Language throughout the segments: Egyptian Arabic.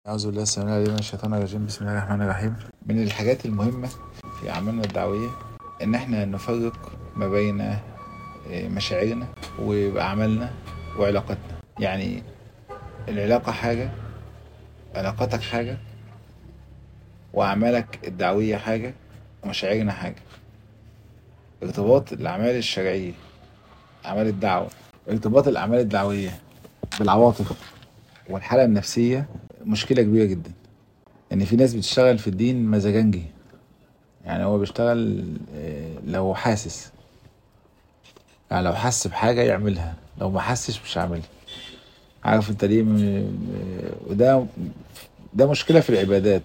أعوذ بالله السميع العليم من الشيطان الرجيم بسم الله الرحمن الرحيم من الحاجات المهمة في أعمالنا الدعوية إن إحنا نفرق ما بين آه، مشاعرنا وأعمالنا وعلاقاتنا يعني العلاقة حاجة علاقاتك حاجة وأعمالك الدعوية حاجة ومشاعرنا حاجة ارتباط الأعمال الشرعية أعمال الدعوة ارتباط الأعمال الدعوية بالعواطف والحالة النفسية مشكلة كبيرة جدا ان في ناس بتشتغل في الدين مزاجنجي يعني هو بيشتغل آه، لو حاسس يعني لو حس بحاجة يعملها لو ما حسش مش هيعملها عارف انت ليه م- م- وده ده مشكلة في العبادات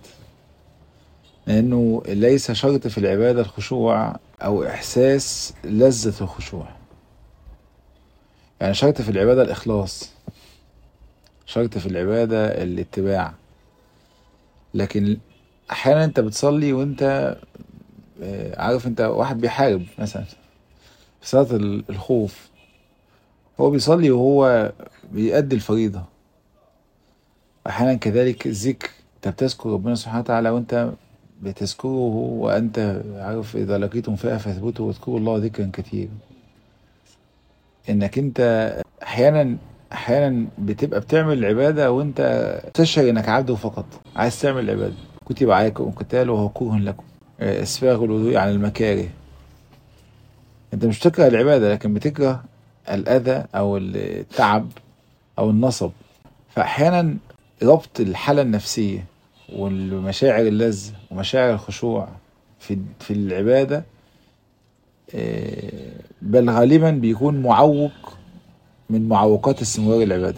لأنه ليس شرط في العبادة الخشوع أو إحساس لذة الخشوع يعني شرط في العبادة الإخلاص شرط في العبادة الاتباع لكن أحيانا أنت بتصلي وأنت آه، عارف أنت واحد بيحارب مثلا في صلاة ال- الخوف هو بيصلي وهو بيأدي الفريضة أحيانا كذلك الذكر أنت بتذكر ربنا سبحانه وتعالى وأنت بتذكره وأنت عارف إذا لقيتم فئة فاثبتوا واذكروا الله ذكرا كثيرا إنك أنت أحيانا أحيانا بتبقى بتعمل العبادة وأنت تشعر إنك عبد فقط عايز تعمل العبادة كتب عليكم قتال وهو كره لكم آه، اسفاغ الوضوء عن المكاره انت مش بتكره العبادة لكن بتكره الأذى أو التعب أو النصب فأحيانا ربط الحالة النفسية والمشاعر اللذة ومشاعر الخشوع في في العبادة آه، بل غالبا بيكون معوق من معوقات استمرار العبادة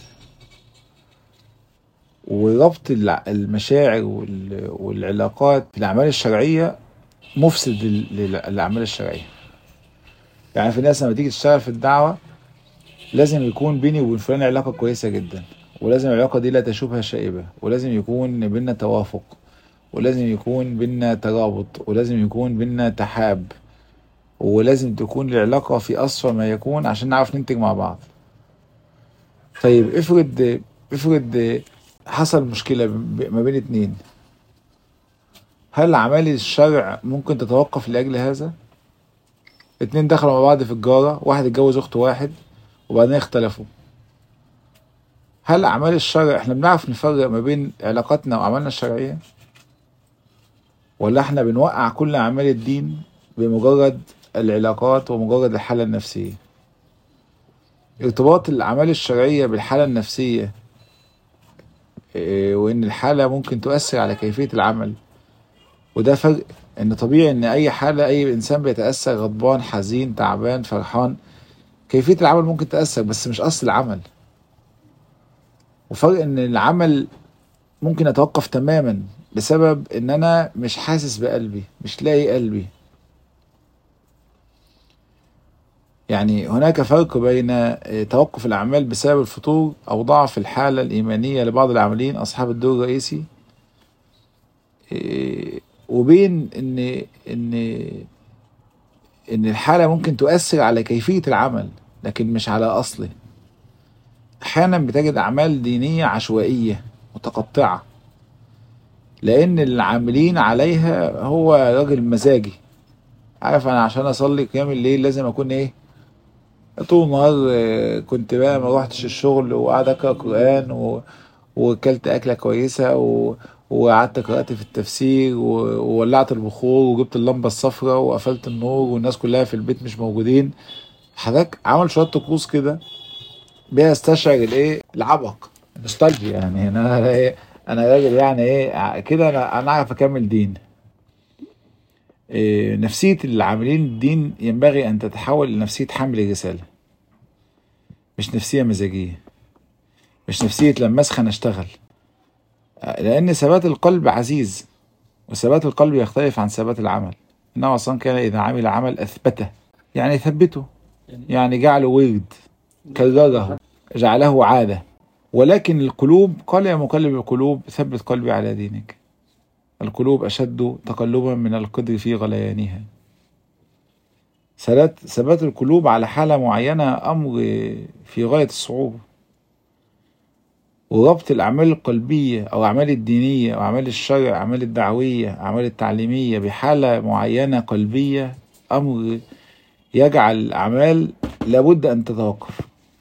وربط الع- المشاعر وال- والعلاقات في الأعمال الشرعية مفسد لل- لل- للأعمال الشرعية يعني في ناس لما تيجي تشتغل في الدعوة لازم يكون بيني وبين فلان علاقة كويسة جدا ولازم العلاقة دي لا تشوبها شائبة ولازم يكون بينا توافق ولازم يكون بينا ترابط ولازم يكون بينا تحاب ولازم تكون العلاقة في أصفى ما يكون عشان نعرف ننتج مع بعض طيب افرض افرض حصل مشكلة ب- ما بين اتنين هل أعمال الشرع ممكن تتوقف لأجل هذا؟ اتنين دخلوا مع بعض في الجارة واحد اتجوز أخت واحد وبعدين اختلفوا هل أعمال الشرع احنا بنعرف نفرق ما بين علاقاتنا وأعمالنا الشرعية؟ ولا احنا بنوقع كل أعمال الدين بمجرد العلاقات ومجرد الحالة النفسية؟ ارتباط الأعمال الشرعية بالحالة النفسية إيه، وإن الحالة ممكن تؤثر على كيفية العمل وده فرق إن طبيعي إن أي حالة أي إنسان بيتأثر غضبان حزين تعبان فرحان كيفية العمل ممكن تأثر بس مش أصل العمل وفرق إن العمل ممكن يتوقف تماما بسبب إن أنا مش حاسس بقلبي مش لاقي قلبي يعني هناك فرق بين آه، توقف الأعمال بسبب الفتور أو ضعف الحالة الإيمانية لبعض العاملين أصحاب الدور الرئيسي آه، وبين إن إن إن الحالة ممكن تؤثر على كيفية العمل لكن مش على أصله أحيانا بتجد أعمال دينية عشوائية متقطعة لأن العاملين عليها هو راجل مزاجي عارف أنا عشان أصلي قيام الليل لازم أكون إيه طول النهار آه، كنت بقى ما روحتش الشغل وقاعد اقرا قران و... وكلت اكله كويسه و... وقعدت قرات في التفسير و... وولعت البخور وجبت اللمبه الصفراء وقفلت النور والناس كلها في البيت مش موجودين حضرتك عمل شويه طقوس كده بيها استشعر الايه العبق نوستالجيا يعني انا أنا ايه انا راجل يعني ايه ع- كده انا انا اعرف اكمل دين إيه نفسيه العاملين الدين ينبغي ان تتحول لنفسيه حمل الرساله مش نفسية مزاجية مش نفسية لما اسخن اشتغل لأن ثبات القلب عزيز وثبات القلب يختلف عن ثبات العمل إنه أصلا كان إذا عمل عمل أثبته يعني ثبته يعني جعله ورد كرره جعله عادة ولكن القلوب قال يا مقلب القلوب ثبت قلبي على دينك القلوب أشد تقلبا من القدر في غليانها ثبات ثبات القلوب على حالة معينة أمر في غاية الصعوبة وربط الأعمال القلبية أو أعمال الدينية أو أعمال الشرع أعمال الدعوية أعمال التعليمية بحالة معينة قلبية أمر يجعل الأعمال لابد أن تتوقف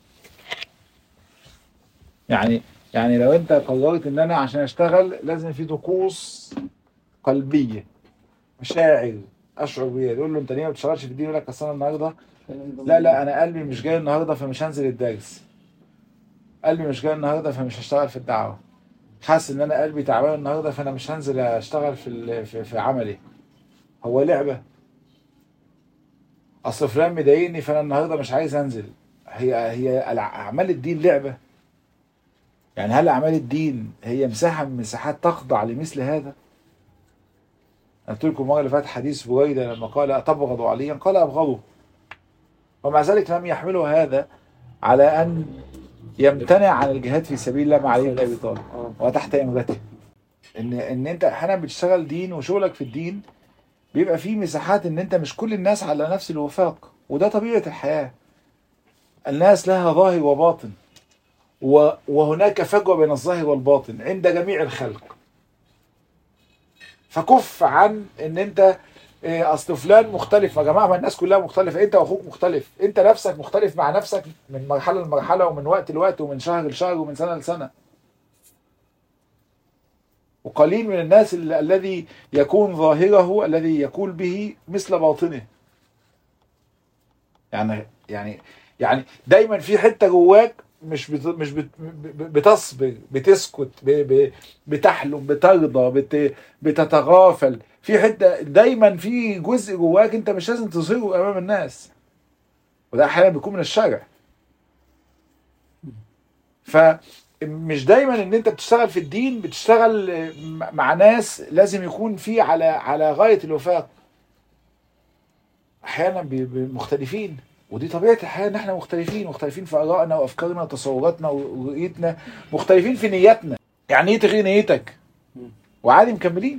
يعني يعني لو أنت قررت إن أنا عشان أشتغل لازم في طقوس قلبية مشاعر أشعر بيها يقول له أنت ليه ما بتشتغلش في الدين يقول لك أصل أنا النهارده لا لا أنا قلبي مش جاي النهارده فمش هنزل الدرس قلبي مش جاي النهارده فمش هشتغل في الدعوه حاسس ان انا قلبي تعبان النهارده فانا مش هنزل اشتغل في ال- في, في عملي هو لعبه اصل فلان مضايقني فانا النهارده مش عايز انزل هي هي الع- اعمال الدين لعبه يعني هل اعمال الدين هي مساحه من مساحات تخضع لمثل هذا قلت لكم المره اللي فاتت حديث بريده لما قال اتبغض عليا قال ابغضه ومع ذلك لم يحملوا هذا على ان يمتنع عن الجهاد في سبيل الله مع علي بن ابي طالب وتحت امرته ان ان انت احيانا بتشتغل دين وشغلك في الدين بيبقى فيه مساحات ان انت مش كل الناس على نفس الوفاق وده طبيعه الحياه الناس لها ظاهر وباطن و- وهناك فجوه بين الظاهر والباطن عند جميع الخلق فكف عن ان انت إيه، اصل فلان مختلف يا جماعه ما الناس كلها مختلفه انت واخوك مختلف انت نفسك مختلف مع نفسك من مرحله لمرحله ومن وقت لوقت ومن شهر لشهر ومن سنه لسنه وقليل من الناس ال- الذي يكون ظاهره الذي يقول به مثل باطنه يعني يعني يعني دايما في حته جواك مش بت مش بت بتصبر بتسكت ب- ب- بتحلم بترضى بت بتتغافل في حته دايما في جزء جواك انت مش لازم تظهره امام الناس وده احيانا بيكون من الشرع فمش دايما ان انت بتشتغل في الدين بتشتغل م- مع ناس لازم يكون في على على غايه الوفاق احيانا بي- بي- مختلفين ودي طبيعه الحياه ان احنا مختلفين مختلفين في ارائنا وافكارنا وتصوراتنا ورؤيتنا مختلفين في نياتنا يعني ايه تغيير نيتك وعادي مكملين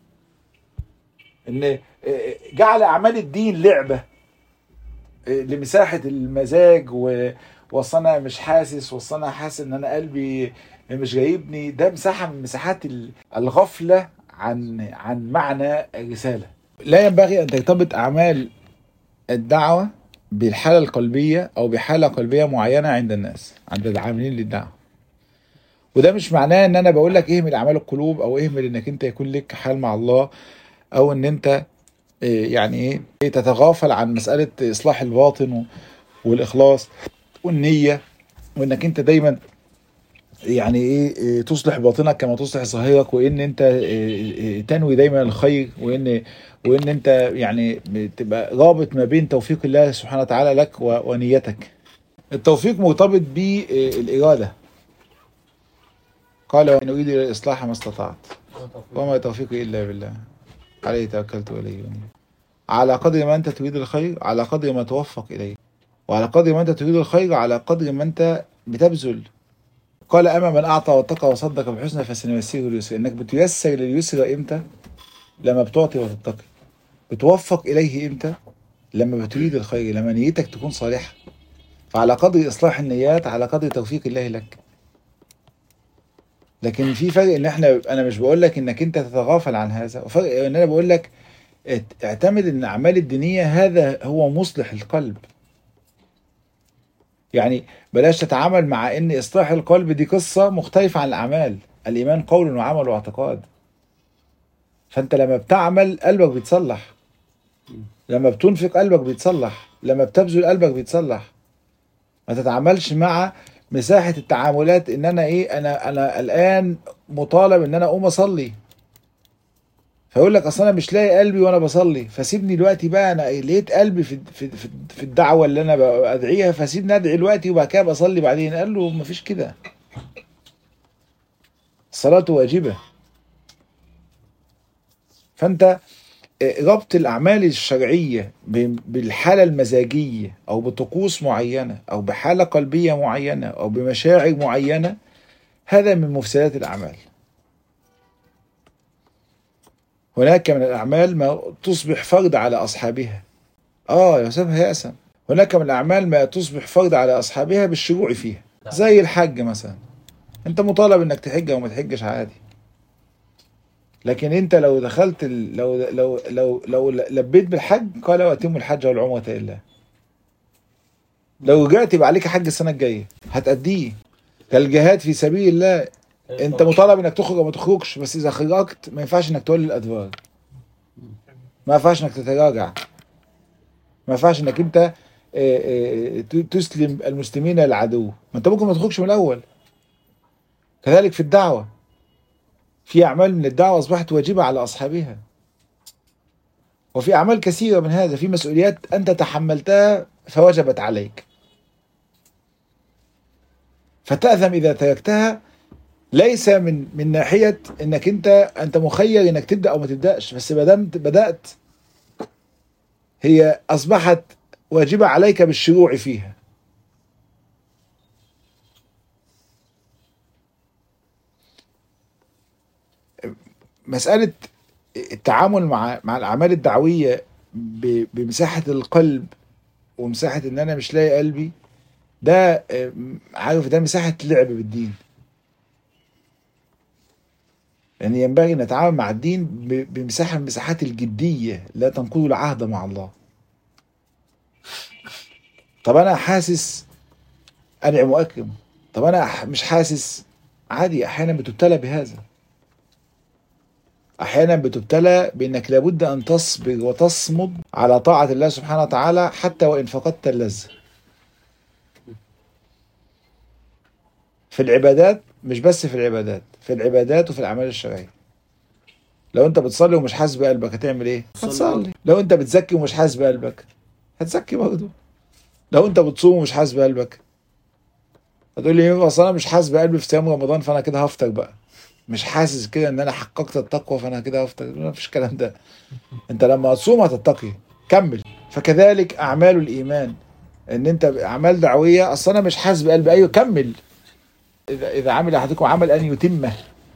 ان جعل اعمال الدين لعبه لمساحه المزاج و واصل انا مش حاسس واصل انا حاسس ان انا قلبي مش جايبني ده مساحه من مساحات ال- الغفله عن عن معنى الرساله لا ينبغي ان ترتبط اعمال الدعوه بالحاله القلبيه او بحاله قلبيه معينه عند الناس عند العاملين للدعوه وده مش معناه ان انا بقول لك اهمل اعمال القلوب او اهمل انك انت يكون لك حال مع الله او ان انت إيه، يعني ايه تتغافل عن مساله اصلاح الباطن و- والاخلاص والنيه وانك انت دايما يعني ايه إيه، تصلح باطنك كما تصلح ظاهرك وان انت إيه، إيه، تنوي دايما الخير وان وان انت يعني تبقى رابط ما بين توفيق الله سبحانه وتعالى لك و- ونيتك التوفيق مرتبط بالاراده قال وان اريد الى الاصلاح ما استطعت وما توفيقي الا بالله عليه توكلت واليه أنيب. على قدر ما انت تريد الخير على قدر ما توفق اليه وعلى قدر ما انت تريد الخير على قدر ما انت بتبذل قال اما من اعطى واتقى وصدق بالحسنى فسنيسره لليسر انك بتيسر لليسر امتى لما بتعطي وتتقي بتوفق اليه امتى لما بتريد الخير لما نيتك تكون صالحه فعلى قدر اصلاح النيات على قدر توفيق الله لك لكن في فرق ان احنا انا مش بقول لك انك انت تتغافل عن هذا وفرق ان انا بقول لك ات- اعتمد ان الاعمال الدينيه هذا هو مصلح القلب يعني بلاش تتعامل مع ان اصلاح القلب دي قصه مختلفه عن الاعمال الايمان قول وعمل واعتقاد فانت لما بتعمل قلبك بيتصلح لما بتنفق قلبك بيتصلح لما بتبذل قلبك بيتصلح ما تتعاملش مع مساحه التعاملات ان انا ايه انا انا الان مطالب ان انا اقوم اصلي فيقول لك اصل انا مش لاقي قلبي وانا بصلي فسيبني دلوقتي بقى انا لقيت قلبي في في في, في الدعوه اللي انا بدعيها فسيبني ادعي دلوقتي وبعد كده بصلي بعدين قال له مفيش كده الصلاه واجبه فانت ربط الاعمال الشرعيه ب- بالحاله المزاجيه او بطقوس معينه او بحاله قلبيه معينه او بمشاعر معينه هذا من مفسدات الاعمال هناك من الاعمال ما تصبح فرض على اصحابها اه يسمى يأسم هناك من الاعمال ما تصبح فرض على اصحابها بالشروع فيها زي الحج مثلا انت مطالب انك تحج او ما تحجش عادي لكن انت لو دخلت ال... لو لو لو لو لبيت بالحج قال واتموا الحج والعمره الا لو رجعت يبقى عليك حج السنه الجايه هتأديه كالجهاد في سبيل الله انت مطالب انك تخرج او ما تخرجش بس اذا خرجت ما ينفعش انك تولي الادوار ما ينفعش انك تتراجع ما ينفعش انك انت اه، اه، تسلم المسلمين للعدو ما انت ممكن ما تخرجش من الاول كذلك في الدعوه في اعمال من الدعوه اصبحت واجبه على اصحابها وفي اعمال كثيره من هذا في مسؤوليات انت تحملتها فوجبت عليك فتأثم اذا تركتها ليس من من ناحيه انك انت انت مخير انك تبدا او ما تبداش بس ما دام بدات هي اصبحت واجبه عليك بالشروع فيها مساله التعامل مع مع الاعمال الدعويه ب- بمساحه القلب ومساحه ان انا مش لاقي قلبي ده آه، عارف ده مساحه لعب بالدين يعني ينبغي ان نتعامل مع الدين ب- بمساحه من مساحات الجديه لا تنقض العهد مع الله طب انا حاسس انعم واكرم طب انا ح- مش حاسس عادي احيانا بتبتلى بهذا احيانا بتبتلى بانك لابد ان تصبر وتصمد على طاعه الله سبحانه وتعالى حتى وان فقدت اللذه في العبادات مش بس في العبادات في العبادات وفي الاعمال الشرعيه لو انت بتصلي ومش حاسس بقلبك هتعمل ايه هتصلي لو انت بتزكي ومش حاسس بقلبك هتزكي برضه لو انت بتصوم ومش حاسس بقلبك هتقول لي ايه اصل انا مش حاسس بقلبي في صيام رمضان فانا كده هفطر بقى مش حاسس كده ان انا حققت التقوى فانا كده هفطر ما فيش الكلام ده انت لما تصوم هتتقي كمل فكذلك اعمال الايمان ان انت اعمال دعويه اصل انا مش حاسس بقلبي ايوه كمل اذا اذا عمل احدكم عمل ان يتمه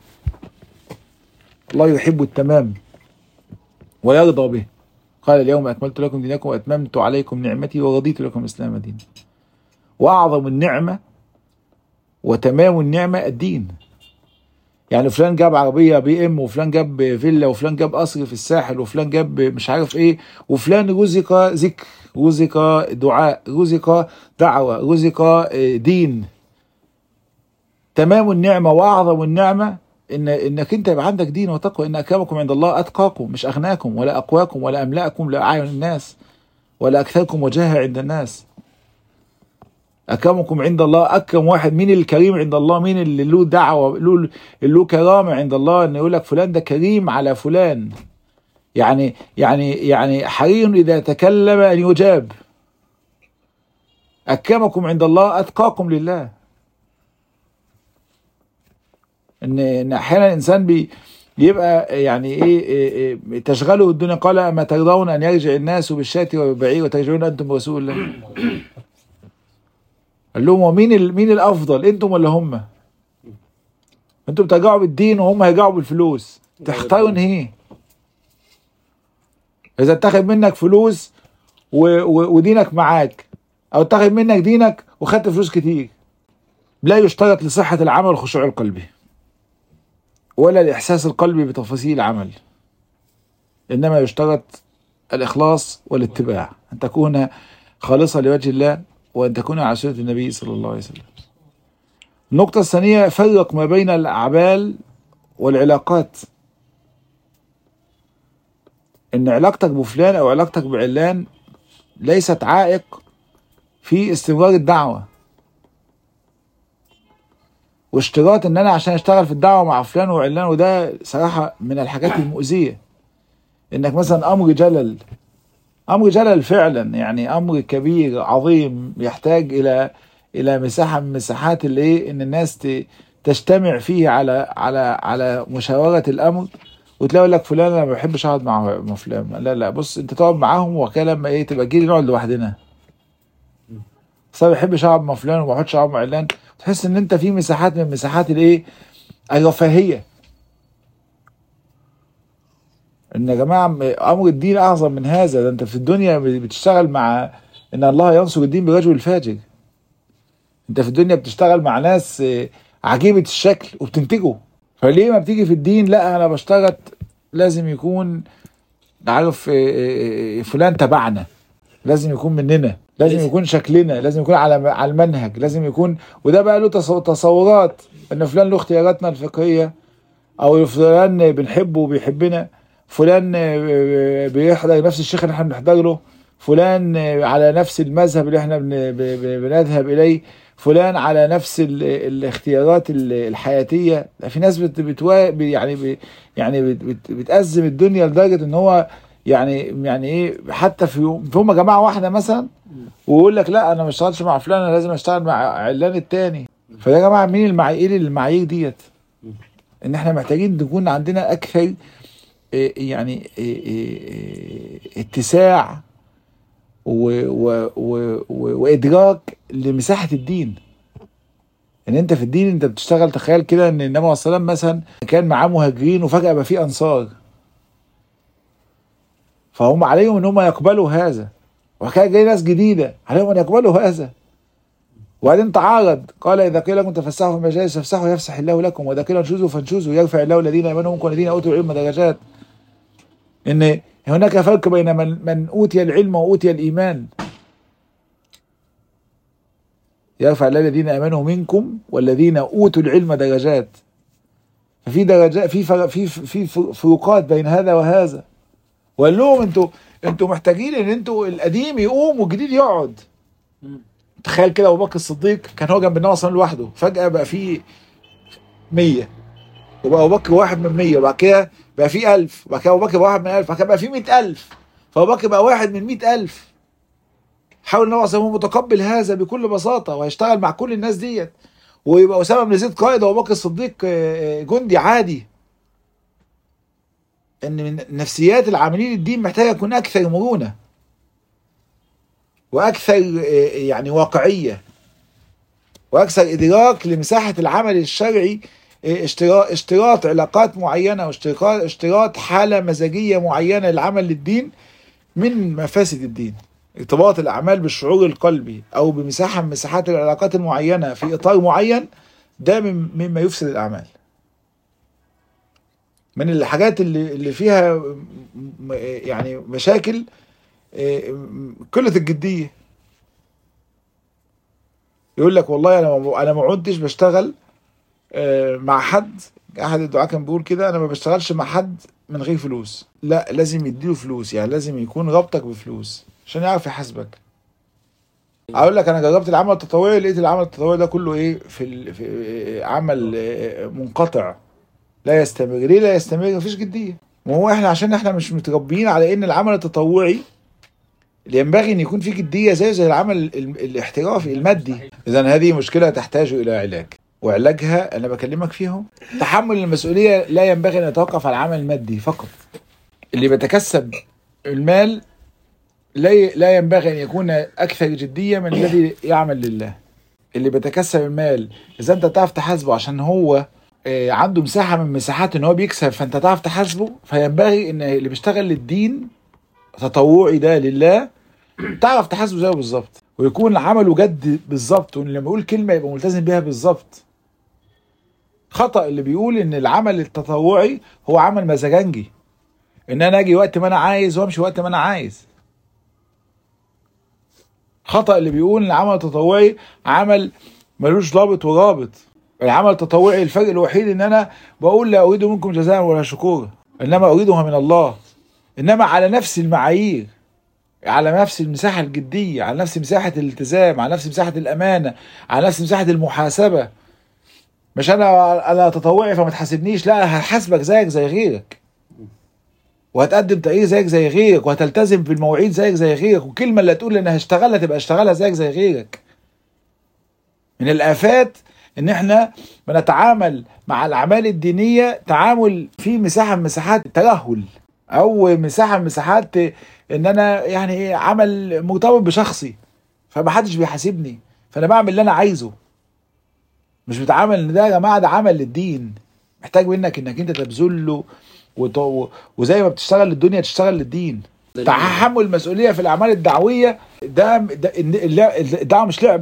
الله يحب التمام ويرضى به قال اليوم اكملت لكم دينكم واتممت عليكم نعمتي ورضيت لكم الاسلام دينا واعظم النعمه وتمام النعمه الدين يعني فلان جاب عربيه بي ام وفلان جاب فيلا وفلان جاب قصر في الساحل وفلان جاب مش عارف ايه وفلان رزق ذكر رزق دعاء رزق دعوه رزق آه، دين تمام النعمه واعظم النعمه ان انك انت يبقى عندك دين وتقوى ان اكرمكم عند الله اتقاكم مش اغناكم ولا اقواكم ولا املاكم لاعين الناس ولا اكثركم وجاهه عند الناس اكرمكم عند الله اكرم واحد مين الكريم عند الله مين اللي له دعوه له اللي له كرامه عند الله ان يقول لك فلان ده كريم على فلان يعني يعني يعني حري اذا تكلم ان يجاب اكرمكم عند الله اتقاكم لله ان ان احيانا الانسان بي يبقى يعني ايه, إيه, إيه تشغله الدنيا قال اما ترضون ان يرجع الناس بالشاة والبعير وترجعون انتم برسول الله قال لهم ومين ال- مين الافضل انتم ولا هم انتم بترجعوا بالدين وهم هيرجعوا بالفلوس تختاروا ان ايه اذا اتخذ منك فلوس و... و... ودينك معاك او اتخذ منك دينك وخدت فلوس كتير لا يشترط لصحة العمل الخشوع القلبي ولا الإحساس القلبي بتفاصيل العمل إنما يشترط الإخلاص والاتباع أن تكون خالصة لوجه الله وأن تكون على سنة النبي صلى الله عليه وسلم النقطة الثانية فرق ما بين الأعمال والعلاقات إن علاقتك بفلان أو علاقتك بعلان ليست عائق في استمرار الدعوة واشتراط ان انا عشان اشتغل في الدعوه مع فلان وعلان وده صراحه من الحاجات المؤذيه انك مثلا امر جلل امر جلل فعلا يعني امر كبير عظيم يحتاج الى الى مساحه من مساحات الايه ان الناس ت- تجتمع فيه على على على مشاوره الامر وتلاقي يقول لك فلان انا ما بحبش اقعد مع مع فلان لا لا بص انت تقعد معاهم وكده لما ايه تبقى جيلي نقعد لوحدنا بس انا ما بحبش اقعد مع فلان وما بحبش اقعد مع علان تحس ان انت في مساحات من مساحات الايه الرفاهيه ان يا جماعه امر الدين اعظم من هذا ده انت في الدنيا بتشتغل مع ان الله ينصر الدين برجل الفاجر انت في الدنيا بتشتغل مع ناس آه، عجيبه الشكل وبتنتجه فليه ما بتيجي في الدين لا انا بشتغل لازم يكون عارف إيه إيه إيه فلان تبعنا لازم يكون مننا لازم لازم. يكون شكلنا لازم يكون على على المنهج لازم يكون وده بقى له تصو- تصورات ان فلان له اختياراتنا الفقهيه او فلان بنحبه وبيحبنا فلان آه، بيحضر نفس الشيخ اللي احنا بنحضر له فلان آه، على نفس المذهب اللي احنا بن- ب- ب- بنذهب اليه فلان على نفس ال- الاختيارات ال- الحياتيه في ناس بت بتوا يعني ب- يعني بت بت بتأزم الدنيا لدرجه ان هو يعني يعني ايه حتى في يوم في هم جماعه واحده مثلا ويقول لك لا انا ما اشتغلش مع فلان انا لازم اشتغل مع علان التاني فده يا جماعه مين المعايير ايه المعايير ديت ان احنا محتاجين نكون عندنا اكثر إيه، يعني إيه، إيه، اتساع و و و و وادراك لمساحه الدين ان انت في الدين انت بتشتغل تخيل كده ان النبي عليه الصلاه والسلام مثلا كان معاه مهاجرين وفجاه بقى في انصار فهم عليهم ان هم يقبلوا هذا وكان جاي ناس جديده عليهم ان يقبلوا هذا وبعدين تعارض قال اذا قيل لكم تفسحوا في المجالس فافسحوا يفسح الله لكم واذا قيل انشزوا فانشزوا يرفع الله الذين امنوا منكم والذين اوتوا العلم درجات ان هناك فرق بين من, من اوتي العلم واوتي الايمان يرفع الله الذين امنوا منكم والذين اوتوا العلم درجات ففي درجات في فرق في في فروقات بين هذا وهذا وقال لهم انتوا انتوا محتاجين ان انتوا القديم يقوم والجديد يقعد مم. تخيل كده ابو بكر الصديق كان هو جنب النبي صلى الله عليه وسلم لوحده فجاه بقى في 100 وبقى ابو بكر واحد من 100 وبعد كده بقى في 1000 وبعد كده ابو بكر بقى واحد من 1000 وبعد كده بقى في 100000 فابو بكر بقى واحد من 100000 حاول النبي صلى الله عليه وسلم متقبل هذا بكل بساطه وهيشتغل مع كل الناس ديت ويبقى اسامه بن زيد قائد وابو بكر الصديق آه، آه، جندي عادي ان من نفسيات العاملين الدين محتاجه تكون اكثر مرونه واكثر آه، يعني واقعيه واكثر ادراك لمساحه العمل الشرعي آه، اشتراط اشتراط علاقات معينه واشتراط اشتراط حاله مزاجيه معينه للعمل للدين من مفاسد الدين ارتباط الاعمال بالشعور القلبي او بمساحه من مساحات العلاقات المعينه في اطار معين ده من مما يفسد الاعمال من الحاجات اللي اللي فيها م- م- يعني مشاكل آه، م- قله الجديه يقول لك والله انا ما- انا ما عدتش بشتغل آه، مع حد احد الدعاة كان بيقول كده انا ما بشتغلش مع حد من غير فلوس لا لازم يديله فلوس يعني لازم يكون رابطك بفلوس عشان يعرف يحاسبك اقول لك انا جربت العمل التطوعي لقيت العمل التطوعي ده كله ايه في, ال... في آه، عمل آه، منقطع لا يستمر ليه لا يستمر مفيش جديه وهو احنا عشان احنا مش متربيين على ان العمل التطوعي اللي ينبغي ان يكون فيه جديه زيه زي العمل ال- الاحترافي المادي اذا هذه مشكله تحتاج الى علاج وعلاجها انا بكلمك فيهم تحمل المسؤوليه لا ينبغي ان يتوقف على العمل المادي فقط اللي بيتكسب المال لا ي- لا ينبغي ان يكون اكثر جديه من الذي يعمل لله اللي بيتكسب المال اذا انت تعرف تحاسبه عشان هو آه، عنده مساحه من مساحات ان هو بيكسب فانت تعرف تحاسبه فينبغي ان اللي بيشتغل للدين تطوعي ده لله تعرف تحاسبه زيه بالظبط ويكون عمله جد بالظبط وان لما يقول كلمه يبقى ملتزم بيها بالظبط خطا اللي بيقول ان العمل التطوعي هو عمل مزاجنجي ان انا اجي وقت ما انا عايز وامشي وقت ما انا عايز خطا اللي بيقول ان العمل التطوعي عمل ملوش ضابط ورابط العمل التطوعي الفرق الوحيد ان انا بقول لا اريد منكم جزاء ولا شكورا انما اريدها من الله انما على نفس المعايير على نفس المساحه الجديه على نفس مساحه الالتزام على نفس مساحه الامانه على نفس مساحه المحاسبه مش انا انا تطوعي فما تحاسبنيش لا هحاسبك زيك زي غيرك وهتقدم تقرير زيك زي غيرك وهتلتزم في المواعيد زيك زي غيرك والكلمه اللي هتقول ان هشتغلها تبقى اشتغلها زيك زي غيرك من الافات ان احنا بنتعامل مع الاعمال الدينيه تعامل في مساحه من مساحات الترهل او مساحه من مساحات ان انا يعني ايه عمل مرتبط بشخصي فمحدش بيحاسبني فانا بعمل اللي انا عايزه مش بتعامل ان ده يا جماعه ده عمل للدين محتاج منك انك انت تبذل له وت- وزي ما بتشتغل للدنيا تشتغل للدين تحمل المسؤوليه في الاعمال الدعويه ده, ده الدعوه مش لعبه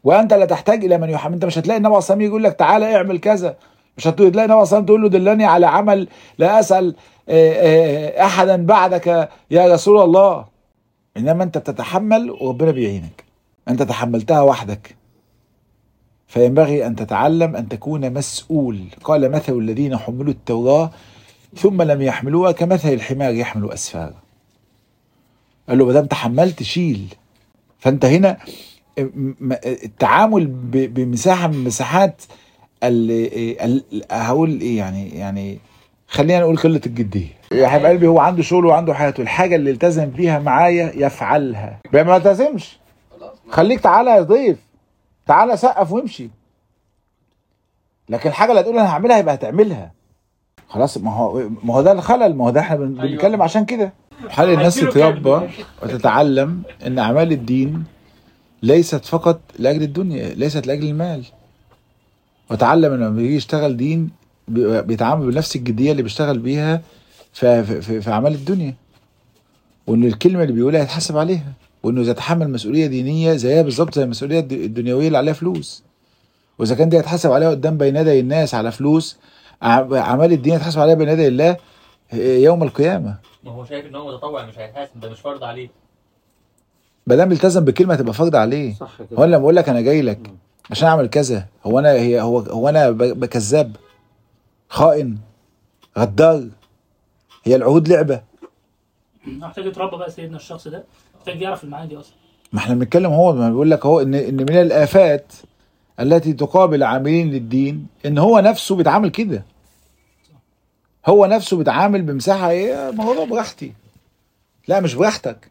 وانت لا تحتاج الى من يحمل انت مش هتلاقي النبي عليه الصلاه والسلام يقول لك تعالى اعمل كذا مش هتلاقي النبي عليه الصلاه والسلام تقول له دلني على عمل لا اسال آه، آه، احدا بعدك يا رسول الله انما انت بتتحمل وربنا بيعينك انت تحملتها وحدك فينبغي ان تتعلم ان تكون مسؤول قال مثل الذين حملوا التوراه ثم لم يحملوها كمثل الحمار يحمل اسفارا قال له ما دام تحملت شيل فانت هنا م- التعامل ب- بمساحه من مساحات ال- ال- هقول ايه يعني يعني خلينا نقول قله الجديه يا حبيب قلبي هو عنده شغل وعنده حياته الحاجه اللي التزم بيها معايا يفعلها بقى ما التزمش خليك تعالى يا ضيف تعالى سقف وامشي لكن الحاجه اللي هتقول انا هعملها يبقى هتعملها خلاص ما هو ما هو ده الخلل ما هو ده احنا بن- أيوة. بنتكلم عشان كده حال الناس هيصيروا تتربى كده. وتتعلم ان اعمال الدين ليست فقط لاجل الدنيا ليست لاجل المال وتعلم ان لما بيجي يشتغل دين بي- بيتعامل بنفس الجديه اللي بيشتغل بيها في, في, في, في اعمال الدنيا وان الكلمه اللي بيقولها يتحاسب عليها وانه اذا تحمل مسؤوليه دينيه زيها بالظبط زي المسؤوليه الد- الدنيويه اللي عليها فلوس واذا كان دي هيتحاسب عليها قدام بين يدي الناس على فلوس أع- اعمال الدين هيتحاسب عليها بين يدي الله يوم القيامه ما هو شايف ان هو متطوع مش هيتحاسب ده مش فرض عليه ما دام التزم بكلمه هتبقى فرض عليه صح كده هو أنا لما بقول لك انا جاي لك عشان اعمل كذا هو انا هي هو هو انا ب- بكذاب خائن غدار هي العهود لعبه محتاج يتربى بقى سيدنا الشخص ده محتاج يعرف المعاني دي اصلا ما احنا بنتكلم هو ما بيقول لك هو ان ان من الافات التي تقابل عاملين للدين ان هو نفسه بيتعامل كده هو نفسه بيتعامل بمساحه ايه الموضوع براحتي لا مش براحتك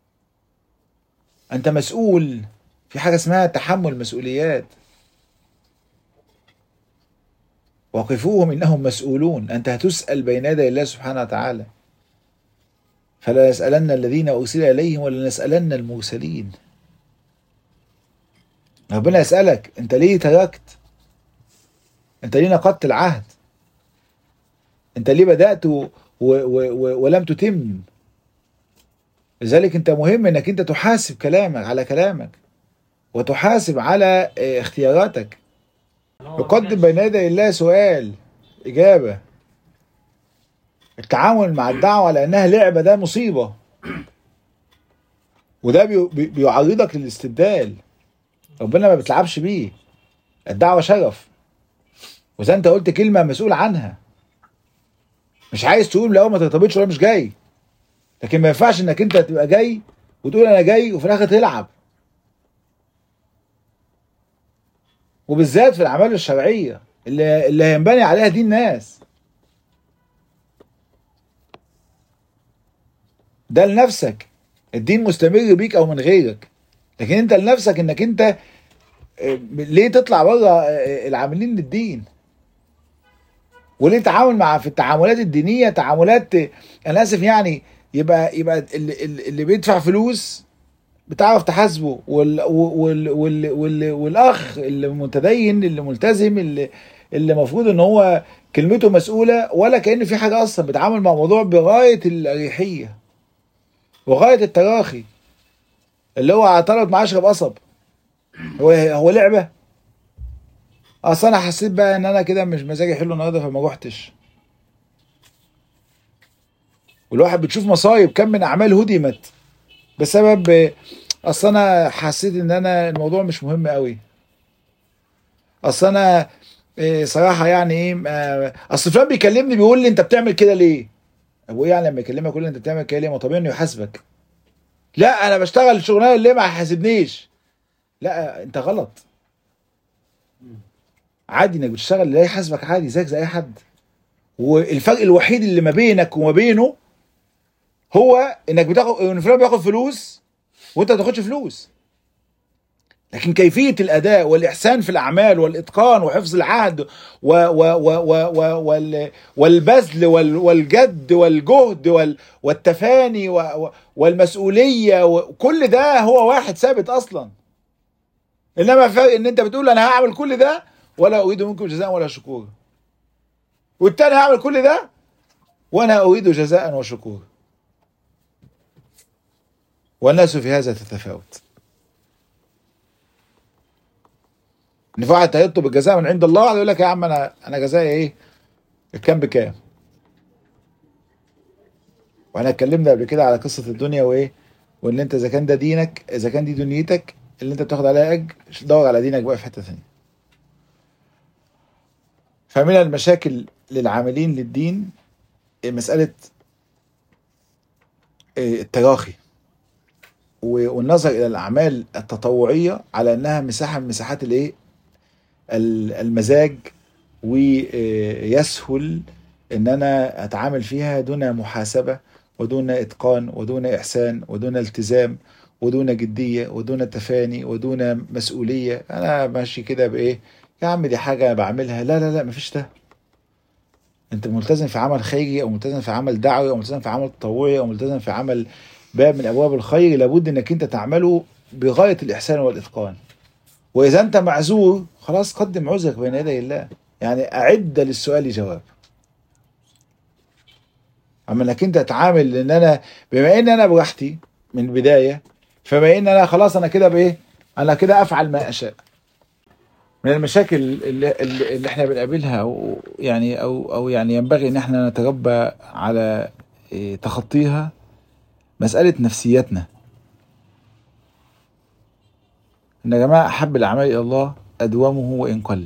انت مسؤول في حاجه اسمها تحمل مسؤوليات وقفوهم انهم مسؤولون انت هتسال بين يدي الله سبحانه وتعالى فلا يسالن الذين ارسل اليهم ولا نسالن المرسلين ربنا يسالك انت ليه تركت انت ليه نقضت العهد انت ليه بدات و و و ولم تتم لذلك انت مهم انك انت تحاسب كلامك على كلامك وتحاسب على اه، اختياراتك يقدم بين يدي الله سؤال إجابة التعامل مع الدعوة لأنها لعبة ده مصيبة وده بي- بي- بيعرضك للاستبدال ربنا ما بتلعبش بيه الدعوة شرف وإذا أنت قلت كلمة مسؤول عنها مش عايز تقول لا ما ترتبطش ولا مش جاي لكن ما ينفعش انك انت تبقى جاي وتقول انا جاي وفي الاخر تلعب وبالذات في الاعمال الشرعيه اللي اللي هينبني عليها دين ناس ده لنفسك الدين مستمر بيك او من غيرك لكن انت لنفسك انك انت آه، ليه تطلع بره آه، العاملين للدين وليه تعامل مع في التعاملات الدينيه تعاملات آه، انا اسف يعني يبقى يبقى اللي, اللي اللي بيدفع فلوس بتعرف تحاسبه وال وال وال وال والاخ اللي متدين اللي ملتزم اللي اللي المفروض ان هو كلمته مسؤوله ولا كان في حاجه اصلا بيتعامل مع موضوع بغايه الاريحيه وغايه التراخي اللي هو اعترض معاه اشرب قصب هو هو لعبه اصل انا حسيت بقى ان انا كده مش مزاجي حلو النهارده فما روحتش والواحد بتشوف مصايب كم من اعمال هدمت بسبب آه، اصل انا حسيت ان انا الموضوع مش مهم قوي اصل انا آه، صراحه يعني ايه آه، اصل فلان بيكلمني بيقول لي انت بتعمل كده ليه ابو ايه يعني لما يكلمك يقول لي انت بتعمل كده ليه ما طبيعي انه يحاسبك لا انا بشتغل الشغلانه اللي ما يحاسبنيش لا انت غلط عادي انك بتشتغل لا يحاسبك عادي زيك زي اي حد والفرق الوحيد اللي ما بينك وما بينه هو انك بتاخد ان فلان بياخد فلوس وانت ما تاخدش فلوس لكن كيفيه الاداء والاحسان في الاعمال والاتقان وحفظ العهد و و و و و وال والبذل وال والجد والجهد وال والتفاني و و والمسؤوليه وكل ده هو واحد ثابت اصلا انما فرق ان انت بتقول انا هعمل كل ده ولا اريد منكم جزاء ولا شكورا والتاني هعمل كل ده وانا اريد جزاء وشكورا والناس في هذا تتفاوت ان في واحد هيطلب الجزاء من عند الله واحد يقول لك يا عم انا انا جزايا ايه الكام بكام واحنا اتكلمنا قبل كده على قصه الدنيا وايه وان انت اذا كان ده دينك اذا كان دي دنيتك اللي انت بتاخد عليها اجر دور على دينك بقى في حته ثانيه فمن المشاكل للعاملين للدين مساله التراخي و- والنظر الى الاعمال التطوعيه على انها مساحه من مساحات الايه ال- المزاج ويسهل ان انا اتعامل فيها دون محاسبه ودون اتقان ودون احسان ودون التزام ودون جديه ودون تفاني ودون مسؤوليه انا ماشي كده بايه يا عم دي حاجه بعملها لا لا لا مفيش ده انت ملتزم في عمل خيري او ملتزم في عمل دعوي او ملتزم في عمل تطوعي او ملتزم في عمل باب من ابواب الخير لابد انك انت تعمله بغايه الاحسان والاتقان واذا انت معذور خلاص قدم عذرك بين يدي الله يعني اعد للسؤال جواب اما انك انت تعامل ان انا بما ان انا براحتي من البدايه فبما ان انا خلاص انا كده بايه انا كده افعل ما اشاء من المشاكل اللي, اللي اللي احنا بنقابلها و- يعني او او يعني ينبغي ان احنا نتربى على إيه، تخطيها مسألة نفسيتنا إن يا جماعة أحب الأعمال إلى الله أدومه وإن قل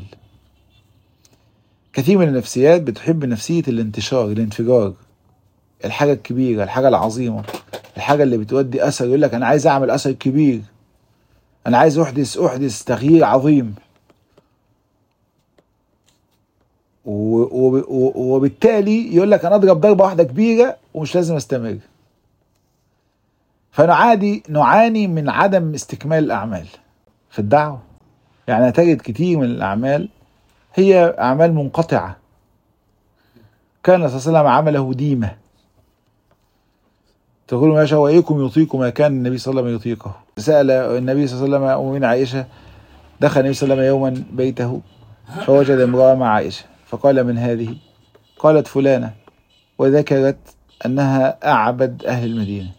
كثير من النفسيات بتحب نفسية الانتشار الانفجار الحاجة الكبيرة الحاجة العظيمة الحاجة اللي بتودي أثر يقول لك أنا عايز أعمل أثر كبير أنا عايز أحدث أحدث تغيير عظيم و- و- و- وبالتالي يقول لك أنا أضرب ضربة واحدة كبيرة ومش لازم أستمر فنعادي نعاني من عدم استكمال الأعمال في الدعوة يعني تجد كتير من الأعمال هي أعمال منقطعة كان صلى الله عليه وسلم عمله ديمة تقول ما شاء وإيكم يطيق ما كان النبي صلى الله عليه وسلم يطيقه سأل النبي صلى الله عليه وسلم أمين عائشة دخل النبي صلى الله عليه وسلم يوما بيته فوجد امرأة مع عائشة فقال من هذه قالت فلانة وذكرت أنها أعبد أهل المدينة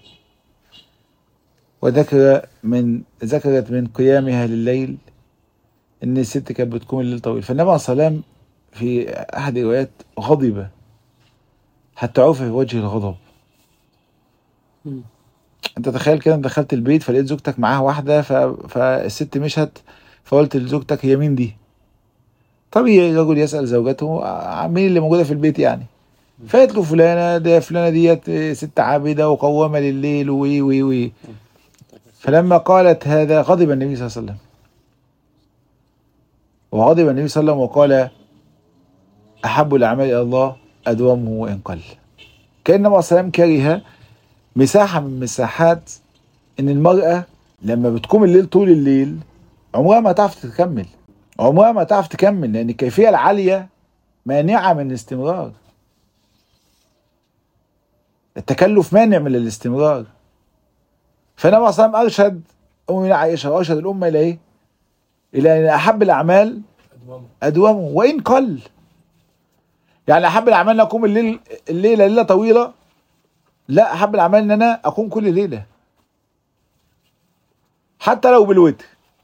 وذكر من ذكرت من قيامها لليل ان الست كانت بتقوم الليل طويل فالنبي عليه الصلاه والسلام في احد الروايات غضب حتى عرف في وجه الغضب مم. انت تخيل كده انت دخلت البيت فلقيت زوجتك معاها واحده ف... فالست مشت فقلت لزوجتك هي مين دي طبيعي الرجل يسال زوجته ع- مين اللي موجوده في البيت يعني فقالت له فلانه ده فلانه ديت ست عابده وقوامه لليل وي وي وي فلما قالت هذا غضب النبي صلى الله عليه وسلم وغضب النبي صلى الله عليه وسلم وقال أحب الأعمال إلى الله أدومه وإن قل كأن النبي صلى الله عليه وسلم كره مساحة من مساحات إن المرأة لما بتقوم الليل طول الليل عمرها ما تعرف تكمل عمرها ما تعرف تكمل لأن الكيفية العالية مانعة من الاستمرار التكلف مانع من الاستمرار فالنبي صلى الله عليه وسلم ارشد امنا عائشه وارشد الامه الى ايه؟ الى ان احب الاعمال ادومه وان قل يعني احب الاعمال ان اقوم الليل الليله ليله طويله لا احب الاعمال ان انا اقوم كل ليله حتى لو بالوتر